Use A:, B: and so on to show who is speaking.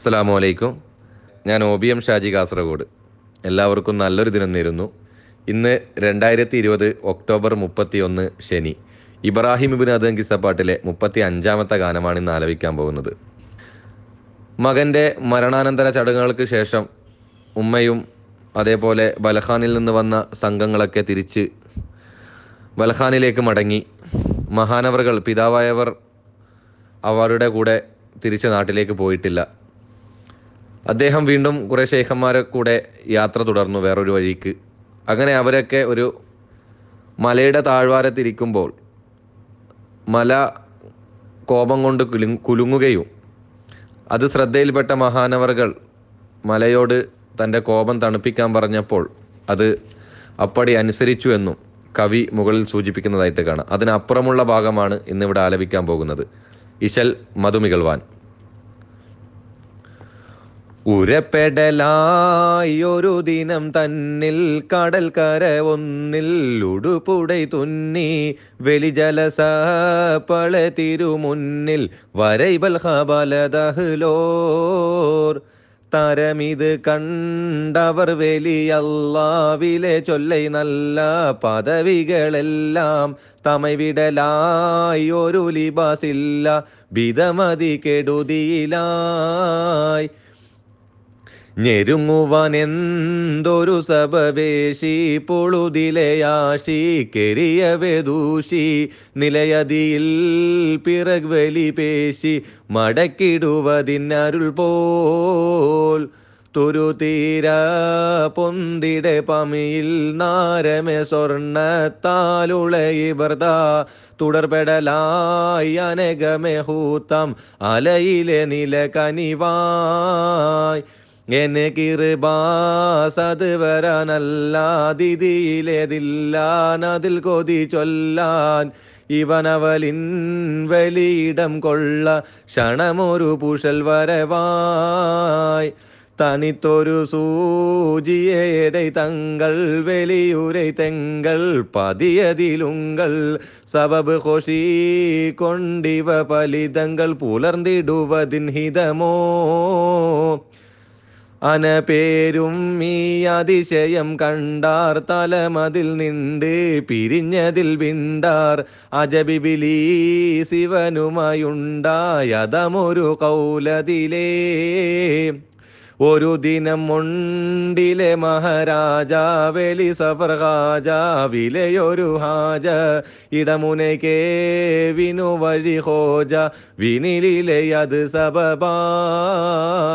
A: അസ്സാം വലൈക്കും ഞാൻ O B M Shaji Kasaragod എല്ലാവർക്കും നല്ലൊരു ദിനം നേരുന്നു ഇന്ന് രണ്ടായിരത്തി ഇരുപത് ഒക്ടോബർ മുപ്പത്തി ഒന്ന് ശനി ഇബ്രാഹിം ഇബിൻ അദങ്കിസപ്പാട്ടിലെ മുപ്പത്തി അഞ്ചാമത്തെ ഗാനമാണ് ഇന്ന് ആലപിക്കാൻ പോകുന്നത് മകൻ്റെ മരണാനന്തര ചടങ്ങുകൾക്ക് ശേഷം ഉമ്മയും അതേപോലെ ബലഖാനിൽ നിന്ന് വന്ന സംഘങ്ങളൊക്കെ തിരിച്ച് ബലഖാനിലേക്ക് മടങ്ങി മഹാനവറുകൾ പിതാവായവർ അവരുടെ കൂടെ തിരിച്ച് നാട്ടിലേക്ക് പോയിട്ടില്ല അദ്ദേഹം വീണ്ടും കുറേ ശേഖന്മാരെ കൂടെ യാത്ര തുടർന്നു വേറൊരു വഴിക്ക് അങ്ങനെ അവരൊക്കെ ഒരു മലയുടെ താഴ്വാരത്തിരിക്കുമ്പോൾ മല കോപം കൊണ്ട് കുലു കുലുങ്ങുകയും അത് ശ്രദ്ധയിൽപ്പെട്ട മഹാനവറുകൾ മലയോട് തൻ്റെ കോപം തണുപ്പിക്കാൻ പറഞ്ഞപ്പോൾ അത് അപ്പടി അനുസരിച്ചു എന്നും കവി മുകളിൽ സൂചിപ്പിക്കുന്നതായിട്ട് കാണാം അതിനപ്പുറമുള്ള ഭാഗമാണ് ഇന്നിവിടെ ആലപിക്കാൻ പോകുന്നത് ഇശൽ മധുമികൾവാൻ ഉരപ്പെടലായൊരു ദിനം തന്നിൽ കടൽ കര ഒന്നിൽ ഉടുപുടൈ തുന്നി വെളിജലസ പള തിരുമുന്നിൽ വരൈബൽ ഹബലദഹ്ലോർ തരമിത് കണ്ടവർ വലിയല്ലാവിലെ ചൊല്ലൈ നല്ല പദവികളെല്ലാം തമവിടലായി ഒരു ലിബാസില്ല ബിതമതി കെടുതിയിലായി ഞെരുങ്ങുവാൻ എന്തൊരു സബവേശി പൊളുതിലയാശി കെരിയവെ ദൂഷി നിലയതിയിൽ പിറഗ്വലി പേശി മടക്കിടുവതിനരുൾ പോൽ തുരുതീര പൊന്തിടെ പമിയിൽ നാരമെ സ്വർണ്ണത്താലുളയിവർത തുടർപെടലായി അനകമെ ഹൂത്തം അലയിലെ നില കനിവായ് എന്നെ കിറുബാസത് വരാനല്ലാതിഥിയിലേതില്ലാനതിൽ കൊതി ചൊല്ലാൻ ഇവനവലിൻ വലിയിടം കൊള്ള ക്ഷണമൊരു പുഷൽ വരവായ് തനിത്തൊരു സൂചിയേടை തങ്ങൾ வெளியுரை തെങ്കൾ പതിയതിലുങ്കൾ സബബ് കൊഷി കൊണ്ടിവ പലിതങ്ങൾ പുലർന്നിടുവതിൻ ഹിതമോ അനപേരും ഈ അതിശയം കണ്ടാർ തലമതിൽ നിണ്ട് പിരിഞ്ഞതിൽ വിണ്ടാർ അജബിബിലി ശിവനുമായുണ്ടായതമൊരു കൗലതിലേ ഒരു ദിനം മുണ്ടിലെ മഹാരാജ വെലി സഫർ ഹാജ വിലയൊരു ഹാജ ഇടമുനയ്ക്കേ വിനു വഴി ഹോജ വിനിലിലെ അത് സബബാ